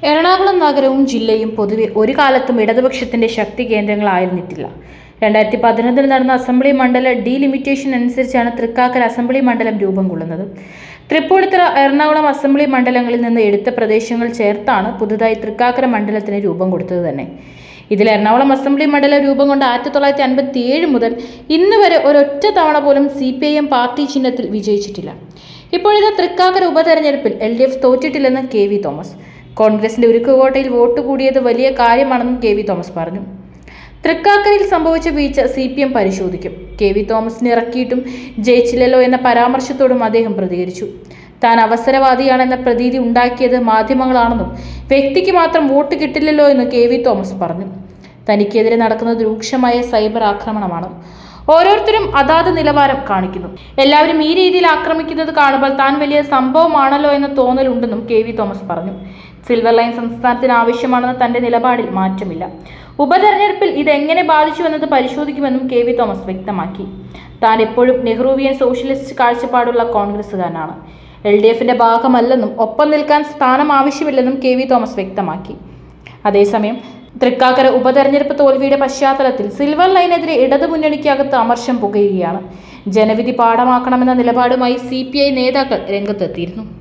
എറണാകുളം നഗരവും ജില്ലയും പൊതുവെ ഒരു കാലത്തും ഇടതുപക്ഷത്തിന്റെ ശക്തി കേന്ദ്രങ്ങളായിരുന്നിട്ടില്ല രണ്ടായിരത്തി പതിനൊന്നിൽ നടന്ന അസംബ്ലി മണ്ഡല ഡീലിമിറ്റേഷൻ അനുസരിച്ചാണ് തൃക്കാക്കര അസംബ്ലി മണ്ഡലം രൂപം കൊള്ളുന്നത് തൃപ്പൂണിത്തുറ എറണാകുളം അസംബ്ലി മണ്ഡലങ്ങളിൽ നിന്ന് എടുത്ത പ്രദേശങ്ങൾ ചേർത്താണ് പുതുതായി തൃക്കാക്കര മണ്ഡലത്തിന് രൂപം കൊടുത്തത് തന്നെ ഇതിൽ എറണാകുളം അസംബ്ലി മണ്ഡലം രൂപം കൊണ്ട് ആയിരത്തി തൊള്ളായിരത്തി അൻപത്തി ഏഴ് മുതൽ ഇന്ന് വരെ ഒരൊറ്റ തവണ പോലും C P I M party ചിഹ്നത്തിൽ വിജയിച്ചിട്ടില്ല ഇപ്പോഴിത് തൃക്കാക്കര ഉപതെരഞ്ഞെടുപ്പിൽ എൽ ഡി എഫ് തോറ്റിട്ടില്ലെന്ന് കെ വി തോമസ് കോൺഗ്രസിന്റെ ഉരുക്കുകോട്ടയിൽ വോട്ട് കൂടിയത് വലിയ കാര്യമാണെന്നും കെ വി തോമസ് പറഞ്ഞു തൃക്കാക്കരയിൽ സംഭവിച്ച വീഴ്ച സി പി എം പരിശോധിക്കും കെ വി തോമസിനെ ഇറക്കിയിട്ടും ജയിച്ചില്ലല്ലോ എന്ന പരാമർശത്തോടും അദ്ദേഹം പ്രതികരിച്ചു താൻ അവസരവാദിയാണെന്ന പ്രതീതി ഉണ്ടാക്കിയത് മാധ്യമങ്ങളാണെന്നും വ്യക്തിക്ക് മാത്രം വോട്ട് കിട്ടില്ലല്ലോ എന്ന് കെ വി തോമസ് പറഞ്ഞു തനിക്കെതിരെ നടക്കുന്നത് രൂക്ഷമായ സൈബർ ആക്രമണമാണ് ഓരോരുത്തരും അതാത് നിലവാരം കാണിക്കുന്നു എല്ലാവരും ഈ രീതിയിൽ ആക്രമിക്കുന്നത് കാണുമ്പോൾ താൻ വലിയ സംഭവമാണല്ലോ എന്ന തോന്നലുണ്ടെന്നും കെ വി തോമസ് പറഞ്ഞു സിൽവർ ലൈൻ സംസ്ഥാനത്തിന് ആവശ്യമാണെന്ന തന്റെ നിലപാടിൽ മാറ്റമില്ല ഉപതെരഞ്ഞെടുപ്പിൽ ഇത് എങ്ങനെ ബാധിച്ചു എന്നത് പരിശോധിക്കുമെന്നും കെ വി തോമസ് വ്യക്തമാക്കി താൻ എപ്പോഴും നെഹ്റുവിയൻ സോഷ്യലിസ്റ്റ് കാഴ്ചപ്പാടുള്ള കോൺഗ്രസുകാരനാണ് എൽ ഡി എഫിന്റെ ഭാഗമല്ലെന്നും ഒപ്പം നിൽക്കാൻ സ്ഥാനം ആവശ്യമില്ലെന്നും കെ വി തോമസ് വ്യക്തമാക്കി അതേസമയം തൃക്കാക്കര ഉപതെരഞ്ഞെടുപ്പ് തോൽവിയുടെ പശ്ചാത്തലത്തിൽ സിൽവർ ലൈനെതിരെ ഇടതുമുന്നണിക്കകത്ത് അമർഷം പുകയുകയാണ് ജനവിധി പാഠമാക്കണമെന്ന നിലപാടുമായി സി നേതാക്കൾ രംഗത്തെത്തിയിരുന്നു